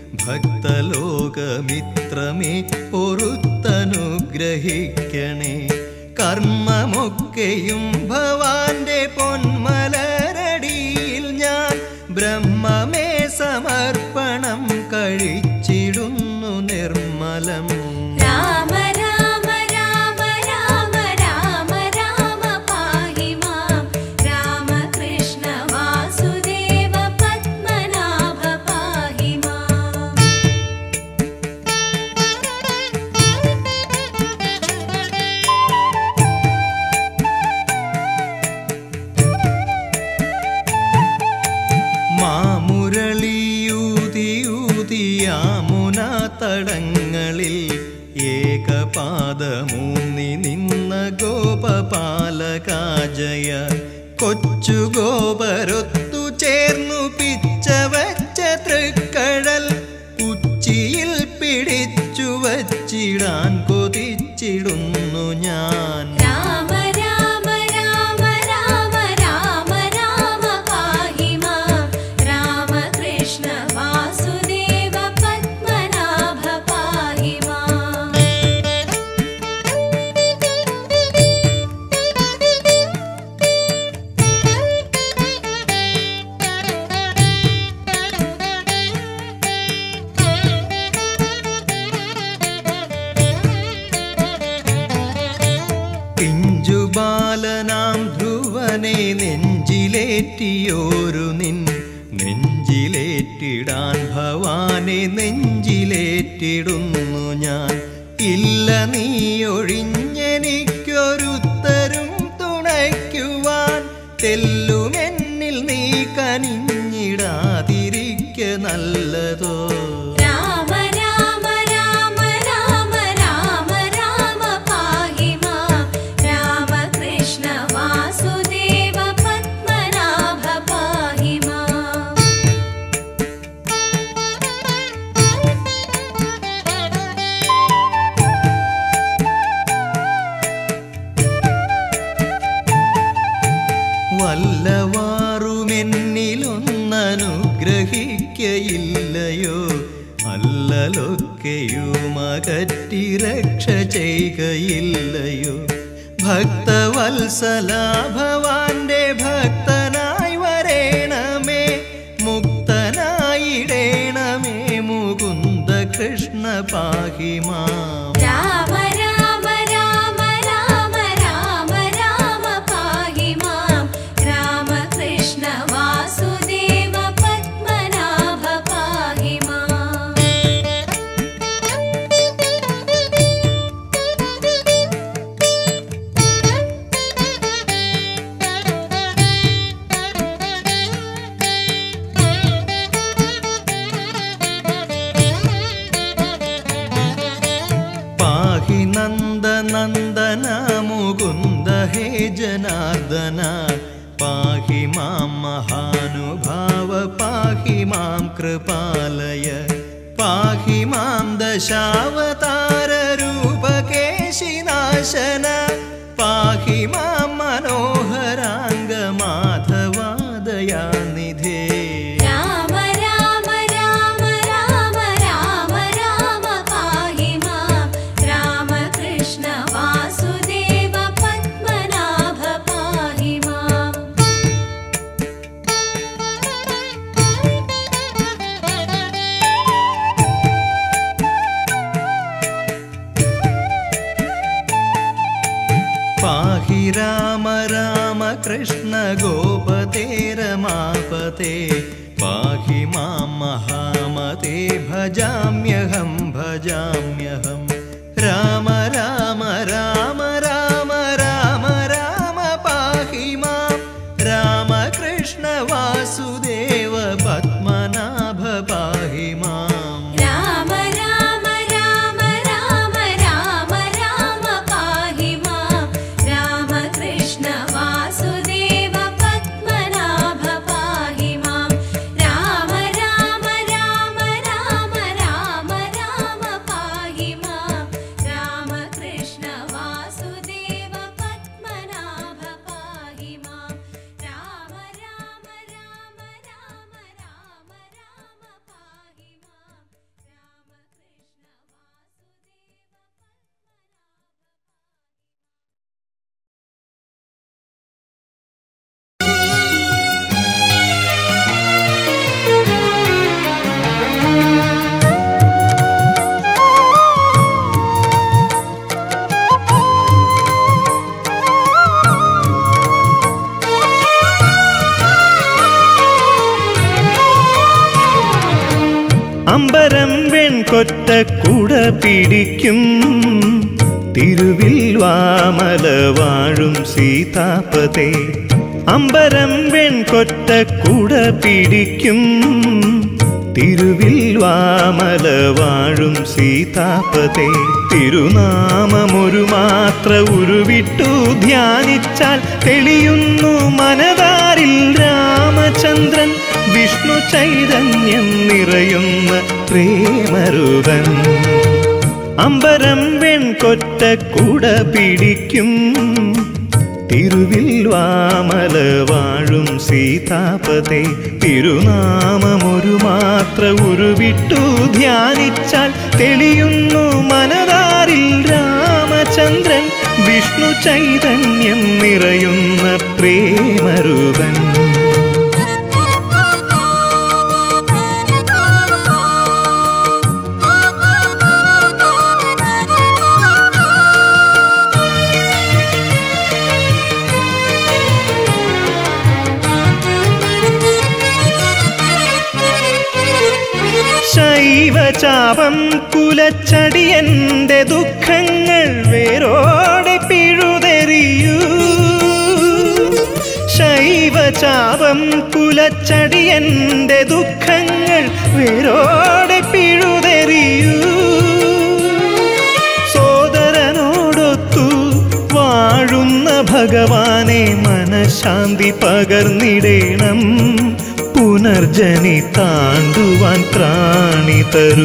ഭക്തലോകമിത്രമേ പൊറുത്തനുഗ്രഹിക്കണേ കർമ്മമൊക്കെയും ഭവാന്റെ പൊന്മലരടിയിൽ ഞാൻ ബ്രഹ്മമേ സമർപ്പണം കഴിച്ചിടുന്നു നിർമ്മലം രാമ രാമ രാമ രാമ രാമ രാമ പാഹി മാം രാമകൃഷ്ണ വാസുദേവ പത്മനാഭ പാഹി മാം മാമുരളിയൂതിയൂതിയാമുന തടങ്ങളിൽ ഏകപാദമൂന്നി നിന്ന ഗോപപാലകാജയ കൊച്ചു ഗോപരൊത്തു ചേർന്നു പിച്ച വച്ച തൃക്കഴൽ ഉച്ചിയിൽ പിടിച്ചു വച്ചിടാൻ കൊതിച്ചിടുന്നു ഞാൻ രാമ രാമ രാമ രാമ രാമ രാമ പാഹി മാം രാമകൃഷ്ണ വാസുദേവ പത്മനാഭ പാഹി മാം പിഞ്ചുബാലനാം ധ്രുവനെ നെഞ്ചിലേറ്റിയോരു നിൻ നെഞ്ചിലേറ്റിടാൻ ഭവാനെ നെഞ്ചിലേറ്റിടുന്നു ഞാൻ ഇല്ല നീ ഒഴിഞ്ഞെനിക്കൊരുത്തരും തുണയ്ക്കുവാൻ തെല്ലുമെന്നിൽ നീ കനിഞ്ഞിടാതിരിക്ക നല്ലതോ രാമ രാമ രാമ രാമ രാമ രാമ പാഹി മാം രാമകൃഷ്ണ വാസുദേവ പത്മനാഭ പാഹി മാം വല്ലവാറുമെന്നിലൊന്നനുഗ്രഹിക്കയില്ലയോ അല്ലലൊക്കെയും അകറ്റി രക്ഷ ചെയ്യുകയില്ലയോ ഭക്തവത്സല ഭവാന്റെ ഭക്തനായി വരേണമേ മുക്തനായിടേണമേ മുകുന്ദ കൃഷ്ണ പാഹി മാം രാമ രാമ രാമ രാമ രാമ രാമ പാഹി മാം രാമകൃഷ്ണ വാസുദേവ പത്മനാഭ പാഹി മാം പാഹി നന്ദ നന്ദന മുകുന്ദ ഹേ ജനാർദ്ദന പാഹി മാം മഹാനുഭാവ പാഹി മാം കൃപാലയ പാഹി മാം ദശാവതാര രൂപകേശിനാശന പാഹി മാം മനോഹരാംഗ മാധവാദയാനിധേ രാമ രാമ രാമ രാമ രാമ രാമ പാഹി മാം രാമകൃഷ്ണ വാസുദേവ പത്മനാഭ പാഹി മാം പാഹി രാമ രാമ കൃഷ്ണ ഗോപതേ രമാപതേ പാഹി മാം മഹാമതേ ഭജാമ്യഹം ഭജാമ്യഹം രാമ രാമ രാമ രാമ രാമ രാമ പാഹി മാം രാമകൃഷ്ണ വാസുദേവ പത്മനാഭ പാഹി മാം രാമ രാമ രാമ രാമ രാമ രാമ പാഹി മാം രാമകൃഷ്ണ വാസുദേവ പത്മനാഭ പാഹി മാം രാമ രാമ രാമ രാമ രാമ രാമ പാഹി മാം രാമകൃഷ്ണ വാസുദേവ വെൺകൊറ്റ കുട പിടിക്കും തിരുവിൽ വാമല വാഴും സീതാപതേ അമ്പരം വെൺകൊറ്റ കുട പിടിക്കും തിരുവിൽ വാമല വാഴും സീതാപതേ തിരുനാമമൊരു മാത്ര ഉരുവിട്ടു ധ്യാനിച്ചാൽ തെളിയുന്നു മനതാരിൽ രാമചന്ദ്രൻ വിഷ്ണു ചൈതന്യം നിറയുന്ന പ്രേമരൂപൻ അമ്പരം വെൺകൊറ്റ കുട പിടിക്കും തിരുവിൽ വാമല വാഴും സീതാപതേ തിരുനാമമൊരു മാത്ര ഉരുവിട്ടു ധ്യാനിച്ചാൽ തെളിയുന്നു മനതാരിൽ രാമചന്ദ്രൻ വിഷ്ണു ചൈതന്യം നിറയുന്ന പ്രേമരൂപൻ ശൈവചാപം കുലച്ചടിയന്റെ ദുഃഖങ്ങൾ വേരോടെ പിഴുതെറിയൂ ശൈവചാപം കുലച്ചടിയന്റെ ദുഃഖങ്ങൾ വേരോടെ പിഴുതെറിയൂ സോദരനോടൊത്തു വാഴുന്ന ഭഗവാനെ മനഃശാന്തി പകർന്നിടേണം പുനർജനി താണ്ടുവാൻ ത്രാണി തരൂ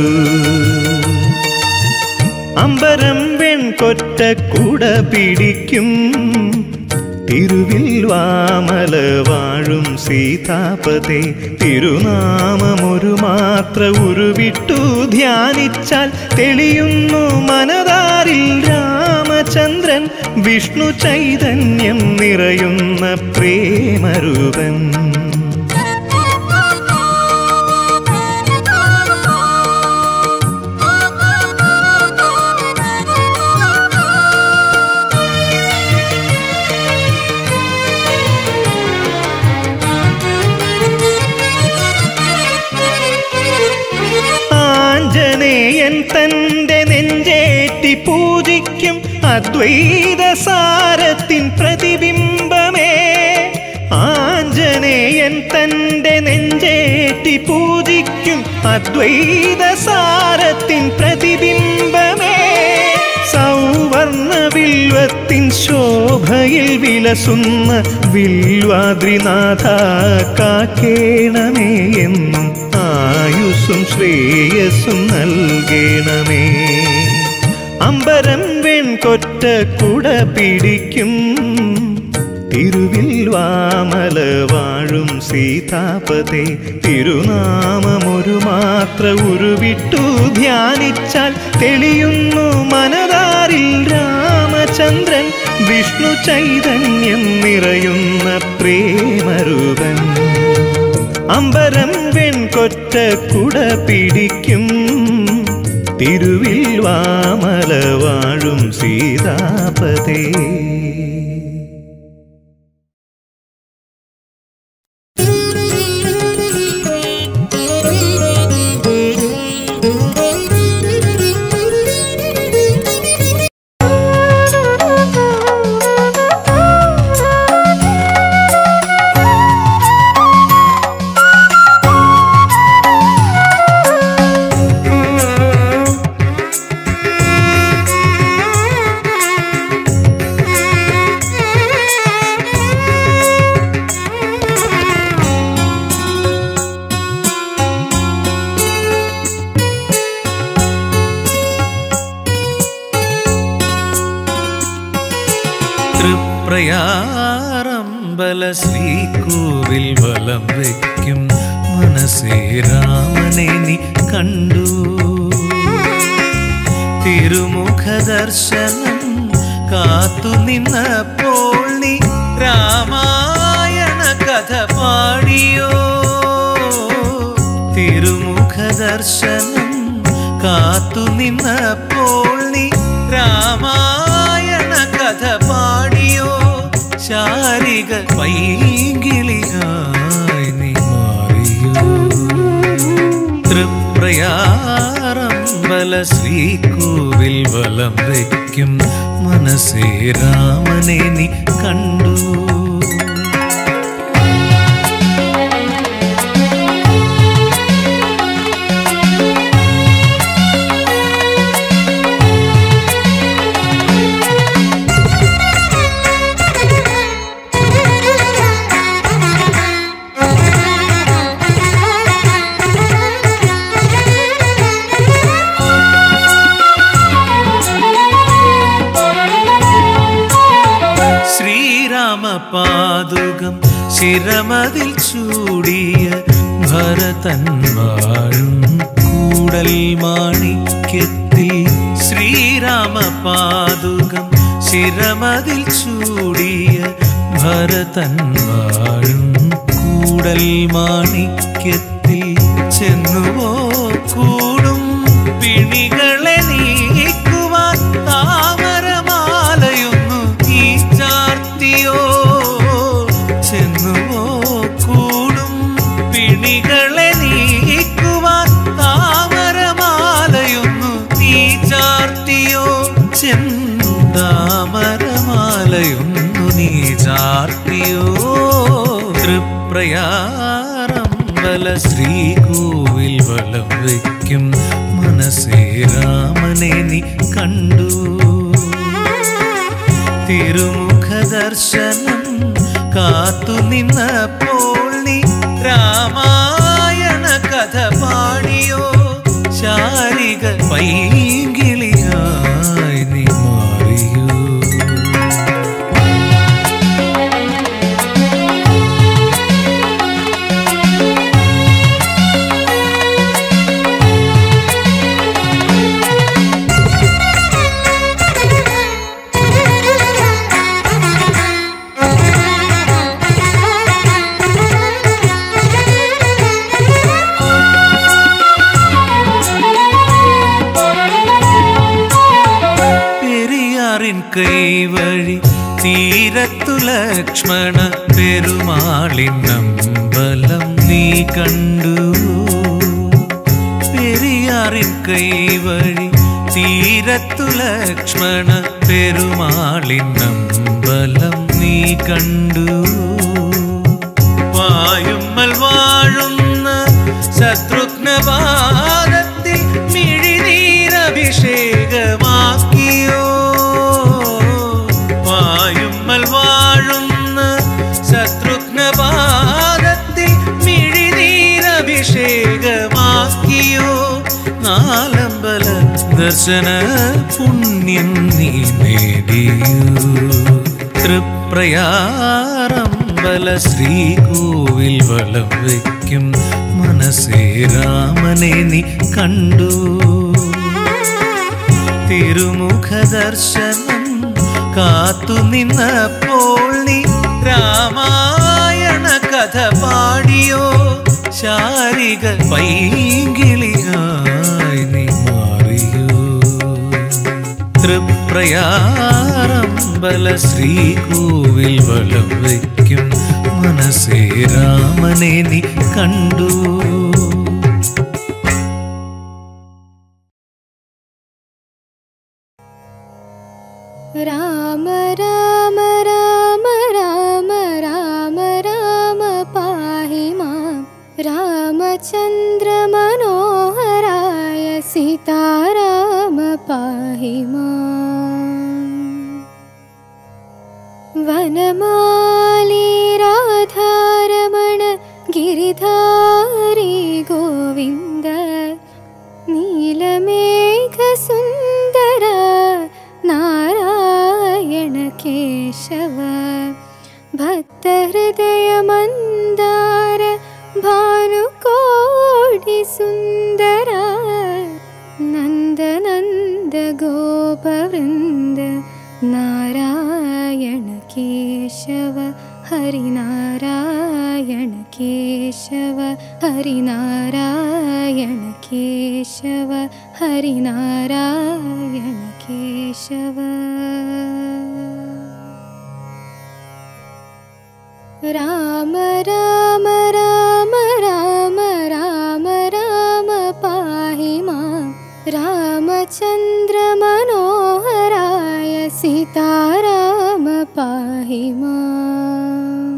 അമ്പരം വെൺകൊറ്റ കുട പിടിക്കും തിരുവിൽ വാമല വാഴും സീതാപതേ തിരുനാമമൊരു മാത്ര ഉരുവിട്ടു ധ്യാനിച്ചാൽ തെളിയുന്നു മനതാരിൽ രാമചന്ദ്രൻ വിഷ്ണു ചൈതന്യം നിറയുന്ന പ്രേമരൂപൻ ആഞ്ജനേയൻ തന്റെ നെഞ്ചേറ്റി പൂജിക്കും അദ്വൈത സാരത്തിൻ പ്രതിബിംബമേ ആഞ്ജനേയൻ തന്റെ നെഞ്ചേറ്റി പൂജിക്കും അദ്വൈത സാരത്തിൻ പ്രതിബിംബമേ സൗവർണ വിൽവത്തിൻ ശോഭയിൽ വിലസുന്ന വിൽവാദ്രിനാഥ കാക്കേണമേ എന്നും ആയുസ്സും ശ്രേയസ്സും നൽകണമേ അമ്പരം വെൺകൊറ്റ കുട പിടിക്കും തിരുവിൽ വാമല വാഴും സീതാപതേ തിരുനാമമൊരു മാത്ര ഉരുവിട്ടു ധ്യാനിച്ചാൽ തെളിയുന്നു മനതാരിൽ രാമചന്ദ്രൻ വിഷ്ണു ചൈതന്യം നിറയുന്ന പ്രേമരൂപൻ അമ്പരം വെൺകൊറ്റ കുട പിടിക്കും തിരുവിൽ വാമല വാഴും സീതാപതേ തൃപ്രയാറമ്പല ശ്രീകോവിൽ വലം വയ്ക്കും മനസ്സേ രാമനെ നീ കണ്ടു തിരുമുഖ ദർശനം കാത്തു നിന്നപ്പോൾ നീ രാമായണ കഥ പാടിയോ തിരുമുഖ ദർശനം കാത്തു നിന്നപ്പോൾ നീ രാമായണ കഥ പാടിയോ ശാരിക പൈകിളിയായി നീ മാറിയോ തൃപ്രയാറം ശ്രീരാമരാമരാമരാമ ശ്രീകോവിൽ വലം വയ്ക്കും മനസ്സേ രാമനെ നീ കണ്ടു ശ്രീരാമപാദുകം ശിരമതിൽ ചൂടിയ ഭരതൻ വാഴും കൂടൽ മാണിക്യത്തിൽ ശ്രീരാമപാദുകം ശിരമതിൽ ചൂടിയ ഭരതൻ വാഴും കൂടൽ മാണിക്യത്തിൽ ചെന്നുവോ കൂടും പിണികളെ നീക്കുവാൻ താമരമാലയൊന്നു നീ ചാർത്തിയോ ചെന്നുവോ കൂടും പിണികളെ നീക്കുവാൻ താമരമാലയൊന്നു നീ ചാർത്തിയോ ചെന്താമരമാലയൊന്നു നീ ചാർത്തിയോ തൃപ്രയാറം വല ശ്രീകോവിൽ വലം വയ്ക്കും മനസ്സേ രാമനെ നീ കണ്ടു തിരുമുഖ ദർശനം കാത്തു നിന്നപ്പോൾ നീ രാമായണ കഥ പാടിയോ ശാരിക പൈങ്കിളിയായി നീ മാറിയോ പെരിയാറിൻ കൈവഴി തീരത്തു ലക്ഷ്മണ പെരുമാളിനമ്പലം നീ കണ്ടു പെരിയാറിൻ കൈവഴി തീരത്തു ലക്ഷ്മണ പെരുമാളിനമ്പലം നീ കണ്ടു വായുമ്മൽ വാഴുന്ന ശത്രുഘ്നപാദത്തിൽ മിഴിനീരഭിഷേകമാക്കിയോ വായുമ്മൽ വാഴുന്ന ശത്രുഘ്നപാദത്തിൽ മിഴിനീരഭിഷേകമാക്കിയോ നാലമ്പല ദർശന പുണ്യം നീ നേടിയോ തൃപ്രയാറമ്പല ശ്രീകോവിൽ വലം വയ്ക്കും മനസ്സേ രാമനെ നീ കണ്ടു തിരുമുഖ ദർശനം കാത്തു നിന്നപ്പോൾ നീ രാമായണ കഥ പാടിയോ ശാരിക പൈങ്കിളിയായി നീ മാറിയോ തൃപ്രയാറമ്പല ശ്രീകോവിൽ വലം വയ്ക്കും മനസ്സേ രാമനെ നീ കണ്ടു राम राम राम राम राम राम पाहि मां रामचन्द्र मनोहराय सीताराम पाहि माम् वनमाली राधारमण गिरिधारी गोविन्द नीलमेघसुन्दर नारायण केशव भक्तहृदयमन्दार भानुकोटिसुन्दर नन्दनन्द गोपवृन्द नारायण केशव हरिनारायण केशव हरिनारायण केशव हरिनारायण केशव राम राम राम राम राम राम पाहि मां राम പാഹി മാം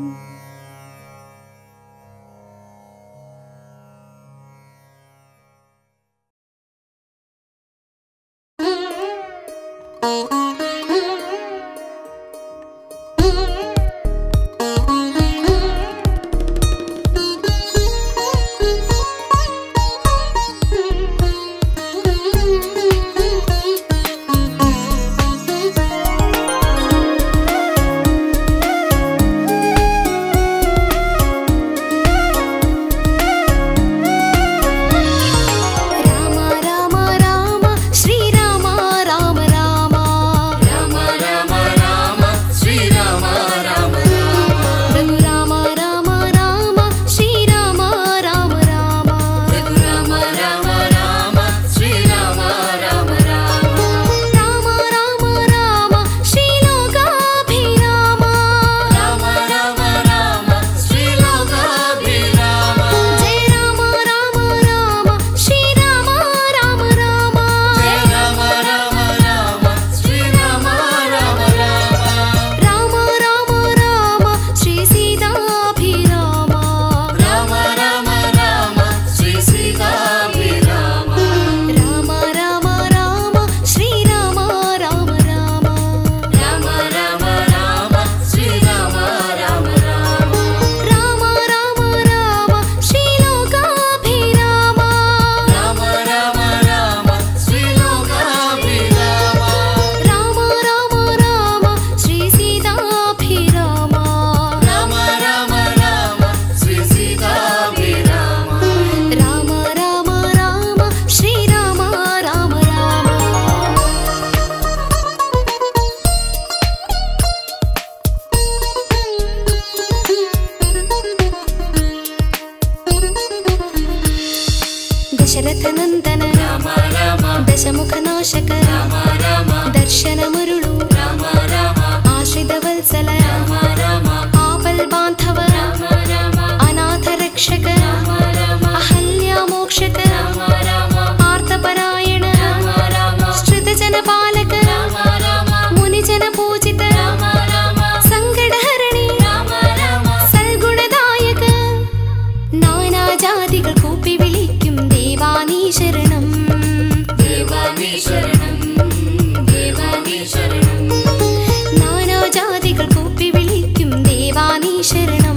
രാമ രാമ രാമ ശ്രീരാമ രാമ രാമ രാമ രാമ രാമ ശ്രീരാമ രാമ രാമ രഘുരാമ രാമ രാമ ശ്രീരാമ രാമ രാമ രഘുരാമ രാമ രാമ ശ്രീരാമ രാമ രാമ രാമ രാമ രാമ ശ്രീലോകാഭിരാമ രാമ രാമ രാമ ശ്രീലോകാഭിരാമ ജയ രാമ രാമ രാമ ശ്രീരാമ രാമ രാമ ജയ രാമ രാമ രാമ ശ്രീരാമ രാമ രാമ രാമ രാമ രാമ ശ്രീ സീതാഭിരാമ രാമ രാമ രാമ ശ്രീ സീതാഭിരാമ രാമ രാമ രാമ ശ്രീരാമ രാമ രാമ രാമ രാമ രാമ ശ്രീരാമ രാമ രാമ രാമ രാമ രാമ ശ്രീലോകാഭിരാമ രാമ രാമ രാമ ശ്രീലോകാഭിരാമ രാമ രാമ രാമ ശ്രീ സീതാഭിരാമ രാമ രാമ രാമ ശ്രീ സീതാഭിരാമ രാമ രാമ രാമ ശ്രീരാമ രാമ രാമ ദശരഥനന്ദന രാമ രാമ ദശമുഖനാശക രാമ രാമ ദർശനമുരുളു രാമ രാമ ആശ്രിതവത്സല രാമ രാമ ആപൽ ബാന്ധവ രാമ രാമ അനാഥ രക്ഷക രാമ രാമ അഹല്യാമോക്ഷക രാമ രാമ ആർത്തപരായണ രാമ രാമ ശ്രുതജന പാലക രാമ രാമ മുനിജന പൂജിത രാമ രാമ സങ്കടഹരണി രാമ രാമ സൽഗുണദായക നാനാജാതികൾ കൂപ്പി വിളിക്കും ദേവാനീ ശരണം ദേവാനീ ശരണം ദേവാനീ ശരണം നാനാജാതികൾ കൂപ്പി വിളിക്കും ദേവാനീ ശരണം